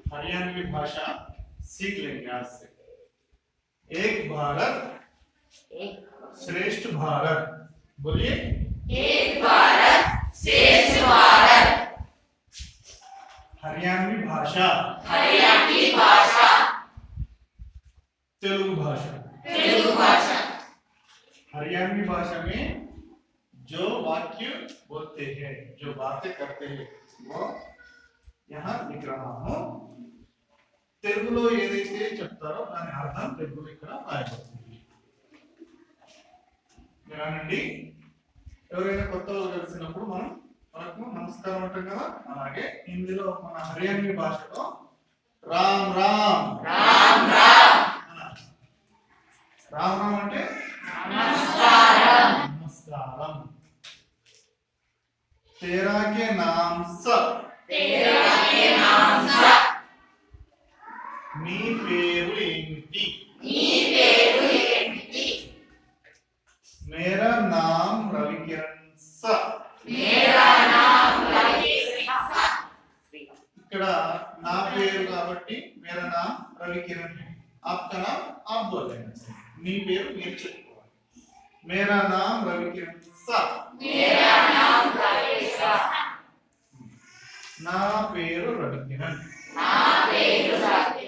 हरियाणवी भाषा सीख लेंगे आज से एक भारत एक श्रेष्ठ भारत बोलिए एक भारत श्रेष्ठ भारत हरियाणवी भाषा हरियाणवी भाषा तेलुगु भाषा तेलुगु भाषा हरियाणवी भाषा में जो वाक्य बोलते हैं जो बातें करते हैं वो यहाँ लिख रहा हूँ తెలుగులో ఏదైతే చెప్తారో దాని అర్థం తెలుగులో ఇక్కడ రాయబడుతుంది వినండి ఎవరైనా కొత్త వాళ్ళు కలిసినప్పుడు మనం మనకు నమస్కారం అంటాం కదా అలాగే హిందీలో మన హర్యానా భాషలో రామ్ రామ్ राम राम అనాలి. రామ్ రామ్ అంటే नमस्कारम नमस्कारम तेरा के नाम स तेरा के नाम सा నీ పేరు ఏమిటి నీ పేరు ఏమిటి మేరా నామ్ రవికిరణ్ స మేరా నామ్ రమేష్ సా ఇక్కడ నా పేరు కాబట్టి మేరా నామ్ రవికిరణ్ है आपका नाम आप बोल लेना चाहिए నీ పేరు మీరు చెప్పుకోవాలి మేరా నామ్ రవికిరణ్ స మేరా నామ్ రమేష్ సా నా పేరు రవికిరణ్ నా పేరు రమేష్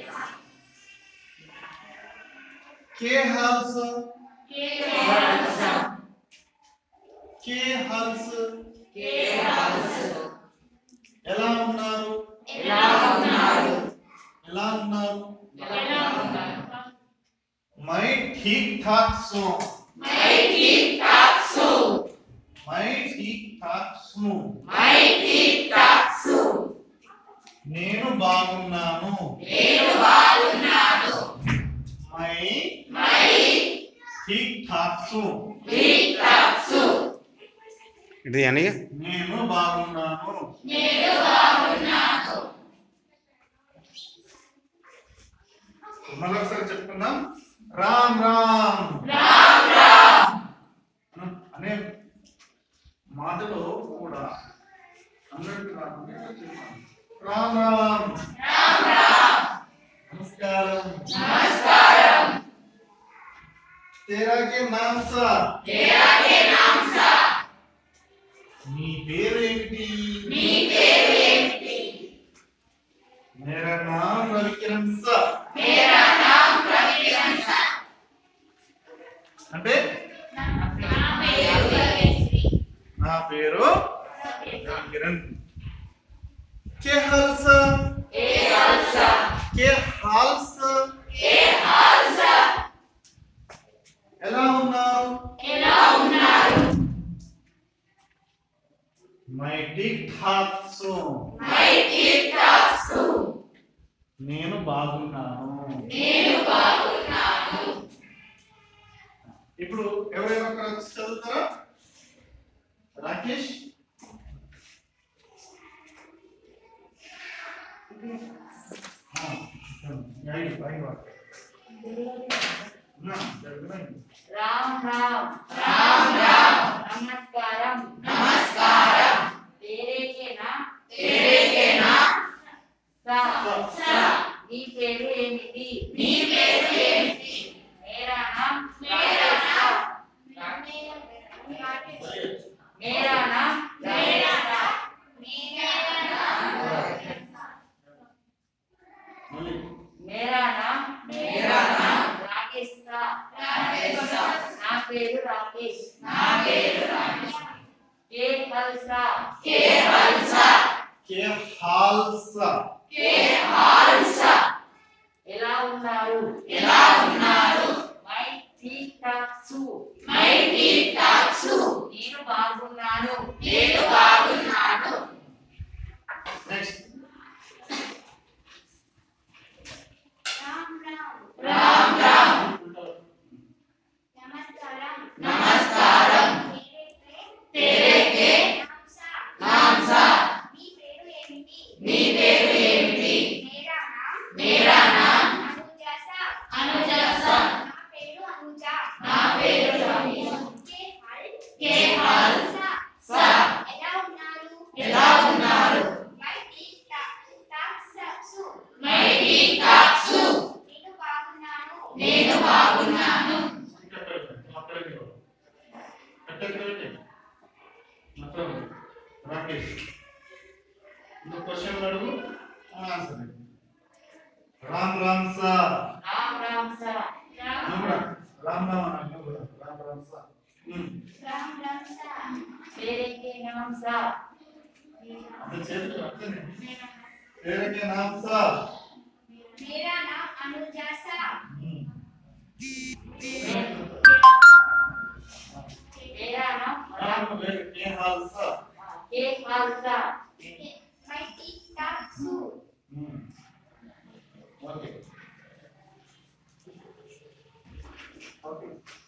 కే హాల్ స కేవలం కే హాల్ స కేవలం ఎలా ఉన్నారు ఎలా ఉన్నారు ఎలా ఉన్నారు ఎలా ఉన్నారు मैं ठीक ठाक सू मैं ठीक ठाक हूँ मैं ठीक ठाक सू मैं ठीक ठाक हूँ నేను బాగున్నాను నేను బాగున్నాను मैं मैं ठीक ठाक सू ठीक ठाक हूँ ఇది అని నేను బాగున్నాను నేను బాగున్నాను మళ్ళీ ఒకసారి చెప్పుకుందాం రామ్ రామ్ రామ్ రామ్ అనే మాటలో కూడా అందరికి రాకుండా ఇట్లా చెప్తాం. రామ్ రామ్ రామ్ రామ్ నమస్కారం నమస్కారం तेरा के नाम सा तेरा के नाम सा నీ పేరేమిటి నీ పేరు ఏమిటి मेरा नाम रविकिरण सा మేరా నామ్ రవికిరణ్ సా అంటే నా పేరు రవిశ్రీ నా పేరు రవికిరణ్ के हाल सा ఏ హల్సా के हाल सा ఏ హాల్సా ఎలా ఉన్నారు ఎలా ఉన్నారు मैं ठीक ठाक सू మై ठीक ठाक हूँ నేను బాగున్నాను నేను బాగున్నాను ఇప్పుడు ఎవరైనా ఒకరు వచ్చి చదువుతారా రాకేష్ ఆ, ఐదు, ఐదు వారు. నా, జరుగుతున్నాయి. రామ్ రామ్ రామ్ రామ్ నమస్కారం నమస్కారం తేరేకేనా తేరేకేనా సా సా నీ పేరు ఏమిటి నీ పేరు ఏమిటి మేరా నామ్ మేరా నామ్ మేరా నామ్ మేరా నామ్ మేరా నామ్ మళ్ళీ. मेरा नाम मेरा नाम राकेश सा राकेश सा నా పేరు రాకేష్ నా పేరు రాకేష్ కే హల్సా కే హల్సా के हाल सा కే హల్సా ఎలా ఉన్నారు ఎలా ఉన్నారు మై ఠీక్ ఠాక్ సు మై ఠీక్ ఠాక్ సు నేను బాగున్నాను నేను బాగున్నాను నెక్స్ట్ రామ్ రామ్ రామ్ రామ్ నమస్కారం నమస్కారం తేరే కే తేరే కే నామ్ సా నామ్ సా నీ పేరు ఏమిటి నీ పేరు ఏమిటి మేరా నామ్ మేరా నామ్ అనుజా సా అనుజా సా నా పేరు అనుజా నా పేరు రమేష్ కే హల్ కే హల్ సా సా ఎలా ఉన్నారు ఎలా నేను బాగున్నాను ఇంకా అక్కడ పెట్టు. అక్కడ పెట్టు. అక్కడ ఎక్కడ పెట్టు? అక్కడ పెట్టు. రాకేష్ నువ్వు క్వశ్చన్ అడుగు ఆన్సర్ రామ్ రామ్ సా राम राम सा నువ్వు కూడా రామ్ రామ్ అన్న నువ్వు కూడా రామ్ రామ్ సా ఉమ్. రామ్ రామ్ సా तेरे के नाम सा అంత చేతులు అట్లనే పేరుకే నామ్ సా మేరా నామ్ అనుజా సా ఉమ్. मेरा नाम రామ్ పేరు కే హాల్ సా के खालसा మై టీక్ టాక్ సు ఉమ్. Okay okay